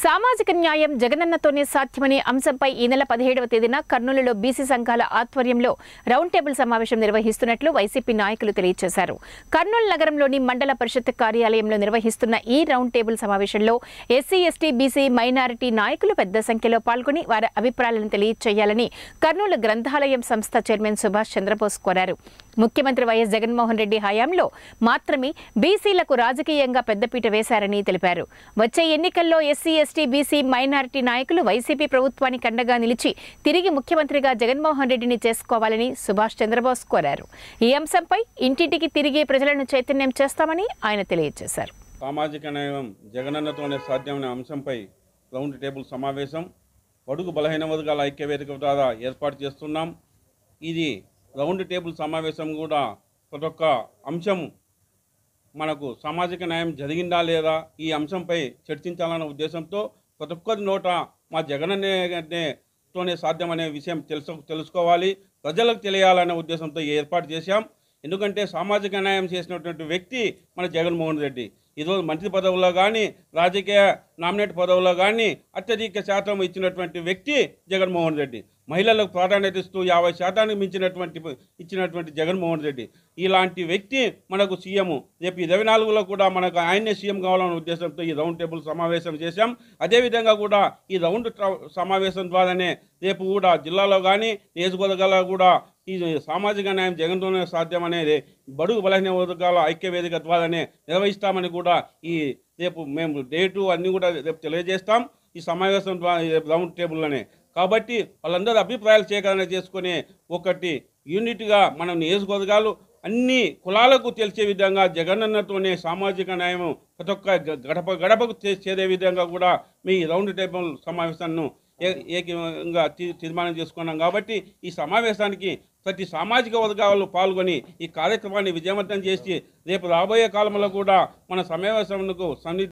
సామాజిక న్యాయం జగనన్నతోనే సాధ్యమనే అంశంపై ఈ నెల పదిహేడవ తేదీన కర్నూలులో బీసీ సంఘాల ఆధ్వర్యంలో రౌండ్ టేబుల్ సమావేశం నిర్వహిస్తున్నట్లు వైసీపీ నాయకులు తెలియజేశారు కర్నూలు నగరంలోని మండల పరిషత్ కార్యాలయంలో నిర్వహిస్తున్న ఈ రౌండ్ టేబుల్ సమావేశంలో ఎస్సీ ఎస్టీ బీసీ మైనారిటీ నాయకులు పెద్ద సంఖ్యలో పాల్గొని వారి అభిప్రాయాలను తెలియచేయాలని కర్నూలు గ్రంథాలయం సంస్థ చైర్మన్ సుభాష్ చంద్రబోస్ కోరారు ముఖ్యమంత్రి వైఎస్ జగన్మోహన్ రెడ్డి హయాంలో మాత్రమే బీసీలకు రాజకీయంగా పెద్దపీట వేశారని తెలిపారు వచ్చే ఎన్నికల్లో ఎస్సీ ఎస్టీ బీసీ మైనారిటీ నాయకులు వైసీపీ ప్రభుత్వానికి అండగా నిలిచి తిరిగి ముఖ్యమంత్రిగా జగన్మోహన్ రెడ్డిని చేసుకోవాలని సుభాష్ చంద్రబోస్ కోరారు ఈ అంశంపై ఇంటింటికి తిరిగి ప్రజలను చైతన్యం చేస్తామని ఆయన తెలియజేశారు సామాజిక న్యాయం జగనన్నతోనే సాధ్యమనే అంశంపై రౌండ్ టేబుల్ సమావేశం పొడుగు బలహీన వర్గాల ఐక్యవేదిక ద్వారా ఏర్పాటు చేస్తున్నాం ఇది రౌండ్ టేబుల్ సమావేశం కూడా ప్రతి ఒక్క అంశం మనకు సామాజిక న్యాయం జరిగిందా లేదా ఈ అంశంపై చర్చించాలన్న ఉద్దేశంతో ప్రతి ఒక్కరి నోట మా జగనన్నే తోనే సాధ్యమనే విషయం తెలుసు తెలుసుకోవాలి ప్రజలకు తెలియాలనే ఉద్దేశంతో ఈ ఏర్పాటు చేశాం ఎందుకంటే సామాజిక న్యాయం చేసినటువంటి వ్యక్తి మన జగన్మోహన్ రెడ్డి ఈరోజు మంత్రి పదవుల్లో కానీ రాజకీయ నామినేట్ పదవుల్లో కానీ అత్యధిక శాతం ఇచ్చినటువంటి వ్యక్తి జగన్మోహన్ రెడ్డి మహిళలకు ప్రాధాన్యత ఇస్తూ యాభై శాతానికి మించినటువంటి ఇచ్చినటువంటి జగన్మోహన్ రెడ్డి ఇలాంటి వ్యక్తి మనకు సీఎం రేపు ఇరవై నాలుగులో కూడా మనకు ఆయన్నే సీఎం కావాలనే ఉద్దేశంతో ఈ రౌండ్ టేబుల్ సమావేశం చేశాం అదేవిధంగా కూడా ఈ రౌండ్ ట్ర- సమావేశం ద్వారానే రేపు కూడా జిల్లాలో కానీ నియోజకవర్గాల్లో కూడా ఈ సామాజిక న్యాయం జగన్తోనే సాధ్యం అనేది బడుగు బలహీన వర్గాల ఐక్య వేదిక ద్వారానే నిర్వహిస్తామని కూడా ఈ రేపు మేము డేటు అన్నీ కూడా రేపు తెలియజేస్తాం ఈ సమావేశం ద్వారా రేపు రౌండ్ టేబుల్లోనే కాబట్టి వాళ్ళందరూ అభిప్రాయాలు సేకరణ చేసుకొని ఒకటి యూనిట్గా మన నియోజకవర్గాలు అన్ని కులాలకు తెలిసే విధంగా జగనన్నతోనే సామాజిక న్యాయం ప్రతి ఒక్క గ- గడప గడపకు చే- చేరే విధంగా కూడా మీ రౌండ్ టేబుల్ సమావేశాన్ని ఏ- ఏకంగా తీ- తీర్మానం చేసుకున్నాం కాబట్టి ఈ సమావేశానికి ప్రతి సామాజిక వర్గాలు పాల్గొని ఈ కార్యక్రమాన్ని విజయవంతం చేసి రేపు రాబోయే కాలంలో కూడా మన సమావేశంకు సన్ని